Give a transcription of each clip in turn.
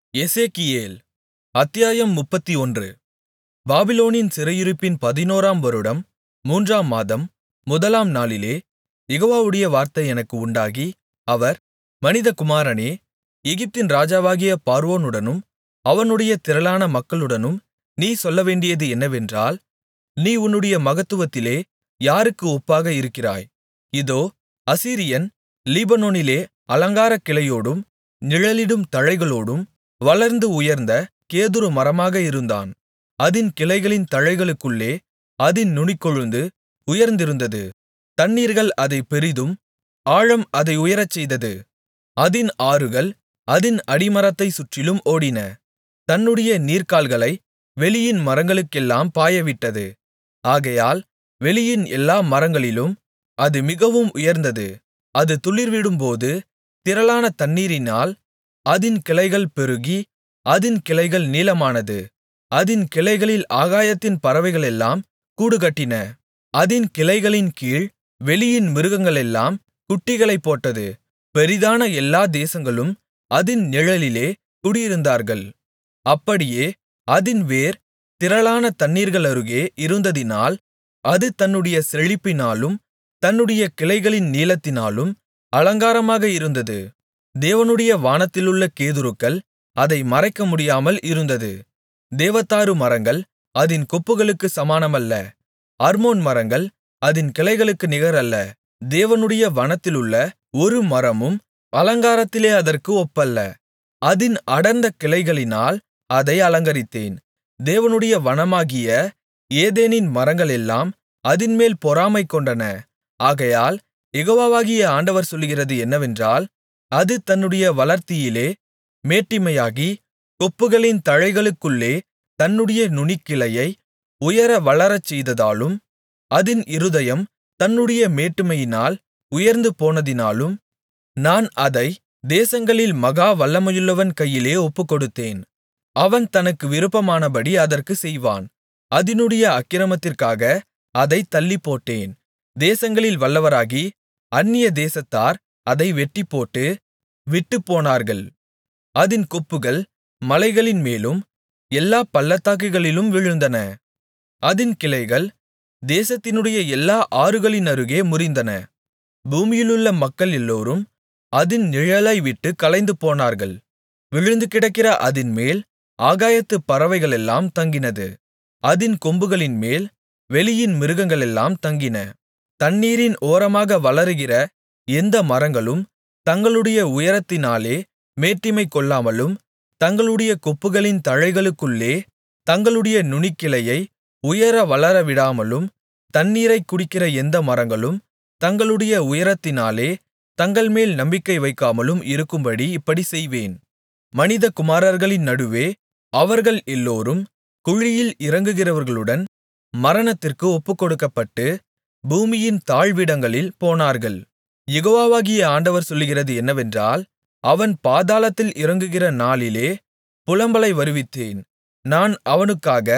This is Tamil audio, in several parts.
எசேக்கியேல் அத்தியாயம் முப்பத்தொன்று பாபிலோனின் சிறையிருப்பின் பதினோராம் வருடம் மூன்றாம் மாதம் முதலாம் நாளிலே யெகோவாவுடைய வார்த்தை எனக்கு உண்டாகி அவர் மனிதகுமாரனே எகிப்தின் ராஜாவாகிய பார்வோனுடனும் அவனுடைய திரளான மக்களுடனும் நீ சொல்லவேண்டியது என்னவென்றால் நீ உன்னுடைய மகத்துவத்திலே யாருக்கு ஒப்பாக இருக்கிறாய் இதோ அசீரியன் லீபனோனிலே அலங்காரக் கிளையோடும் நிழலிடும் தழைகளோடும் வளர்ந்து உயர்ந்த கேதுரு மரமாக இருந்தான் அதின் கிளைகளின் தழைகளுக்குள்ளே அதின் நுனிக்கொழுந்து உயர்ந்திருந்தது தண்ணீர்கள் அதைப் பெரிதும் ஆழம் அதை உயரச்செய்தது அதின் ஆறுகள் அதின் அடிமரத்தைச் சுற்றிலும் ஓடின தன்னுடைய நீர்க்கால்களை வெளியின் மரங்களுக்கெல்லாம் பாயவிட்டது ஆகையால் வெளியின் எல்லா மரங்களிலும் அது மிகவும் உயர்ந்தது அது துளிர்விடும்போது திரளான தண்ணீரினால் அதின் கிளைகள் பெருகி அதின் கிளைகள் நீளமானது அதின் கிளைகளில் ஆகாயத்தின் பறவைகளெல்லாம் கூடுகட்டின அதின் கிளைகளின் கீழ் வெளியின் மிருகங்களெல்லாம் குட்டிகளைப் போட்டது பெரிதான எல்லா தேசங்களும் அதின் நிழலிலே குடியிருந்தார்கள் அப்படியே அதின் வேர் திரளான தண்ணீர்களருகே இருந்ததினால் அது தன்னுடைய செழிப்பினாலும் தன்னுடைய கிளைகளின் நீளத்தினாலும் அலங்காரமாக இருந்தது தேவனுடைய வானத்திலுள்ள கேதுருக்கள் அதை மறைக்கமுடியாமல் இருந்தது தேவதாரு மரங்கள் அதின் கொப்புகளுக்குச் சமானமல்ல அர்மோன் மரங்கள் அதின் கிளைகளுக்கு நிகரல்ல தேவனுடைய வனத்திலுள்ள ஒரு மரமும் அலங்காரத்திலே அதற்கு ஒப்பல்ல அதின் அடர்ந்த கிளைகளினால் அதை அலங்கரித்தேன் தேவனுடைய வனமாகிய ஏதேனின் மரங்களெல்லாம் அதின்மேல் பொறாமை கொண்டன ஆகையால் யெகோவாகிய ஆண்டவர் சொல்லுகிறது என்னவென்றால் அது தன்னுடைய வளர்த்தியிலே மேட்டிமையாகி கொப்புகளின் தழைகளுக்குள்ளே தன்னுடைய நுனிக்கிளையை உயர வளரச்செய்ததாலும் அதின் இருதயம் தன்னுடைய மேட்டிமையினால் உயர்ந்து போனதினாலும் நான் அதை தேசங்களில் மகா வல்லமையுள்ளவன் கையிலே ஒப்புக்கொடுத்தேன் அவன் தனக்கு விருப்பமானபடி அதற்குச் செய்வான் அதினுடைய அக்கிரமத்திற்காக அதைத் தள்ளிப்போட்டேன் தேசங்களில் வல்லவராகி அந்நிய தேசத்தார் அதை வெட்டிப்போட்டு விட்டுப்போனார்கள் அதின் கொப்புகள் மலைகளின் மேலும் எல்லா பள்ளத்தாக்குகளிலும் விழுந்தன அதின் கிளைகள் தேசத்தினுடைய எல்லா ஆறுகளினருகே முறிந்தன பூமியிலுள்ள மக்கள் எல்லோரும் அதின் நிழலை விட்டு கலைந்து போனார்கள் விழுந்து கிடக்கிற அதின்மேல் ஆகாயத்துப் பறவைகளெல்லாம் தங்கினது அதின் கொம்புகளின்மேல் வெளியின் மிருகங்களெல்லாம் தங்கின தண்ணீரின் ஓரமாக வளருகிற எந்த மரங்களும் தங்களுடைய உயரத்தினாலே மேட்டிமை கொள்ளாமலும் தங்களுடைய கொப்புகளின் தழைகளுக்குள்ளே தங்களுடைய நுனிக்கிளையை உயர வளரவிடாமலும் தண்ணீரைக் குடிக்கிற எந்த மரங்களும் தங்களுடைய உயரத்தினாலே தங்கள்மேல் நம்பிக்கை வைக்காமலும் இருக்கும்படி இப்படிச் செய்வேன் மனிதகுமாரர்களின் நடுவே அவர்கள் எல்லோரும் குழியில் இறங்குகிறவர்களுடன் மரணத்திற்கு ஒப்புக்கொடுக்கப்பட்டு பூமியின் தாழ்விடங்களில் போனார்கள் யெகோவாகிய ஆண்டவர் சொல்லுகிறது என்னவென்றால் அவன் பாதாளத்தில் இறங்குகிற நாளிலே புலம்பலை வருவித்தேன் நான் அவனுக்காக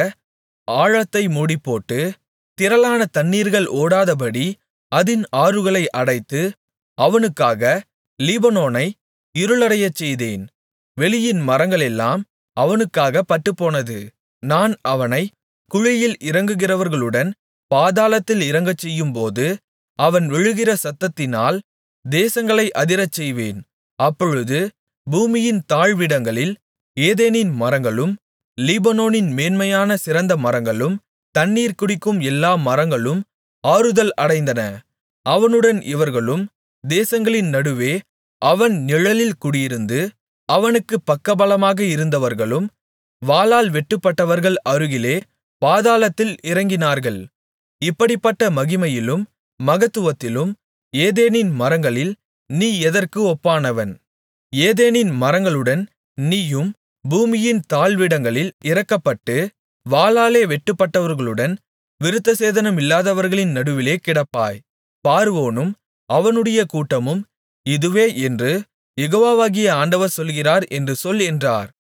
ஆழத்தை மூடிப்போட்டு திரளான தண்ணீர்கள் ஓடாதபடி அதின் ஆறுகளை அடைத்து அவனுக்காக லீபனோனை இருளடையச் செய்தேன் வெளியின் மரங்களெல்லாம் அவனுக்காக பட்டுப்போனது நான் அவனை குழியில் இறங்குகிறவர்களுடன் பாதாளத்தில் இறங்கச்செய்யும்போது அவன் விழுகிற சத்தத்தினால் தேசங்களை அதிரச்செய்வேன் அப்பொழுது பூமியின் தாழ்விடங்களில் ஏதேனின் மரங்களும் லீபனோனின் மேன்மையான சிறந்த மரங்களும் தண்ணீர் குடிக்கும் எல்லா மரங்களும் ஆறுதல் அடைந்தன அவனுடன் இவர்களும் தேசங்களின் நடுவே அவன் நிழலில் குடியிருந்து அவனுக்குப் பக்கபலமாக இருந்தவர்களும் வாளால் வெட்டுப்பட்டவர்கள் அருகிலே பாதாளத்தில் இறங்கினார்கள் இப்படிப்பட்ட மகிமையிலும் மகத்துவத்திலும் ஏதேனின் மரங்களில் நீ எதற்கு ஒப்பானவன் ஏதேனின் மரங்களுடன் நீயும் பூமியின் தாழ்விடங்களில் இறக்கப்பட்டு வாளாலே வெட்டுப்பட்டவர்களுடன் விருத்தசேதனமில்லாதவர்களின் நடுவிலே கிடப்பாய் பார்வோனும் அவனுடைய கூட்டமும் இதுவே என்று யெகோவாகிய ஆண்டவர் சொல்லுகிறார் என்று சொல் என்றார்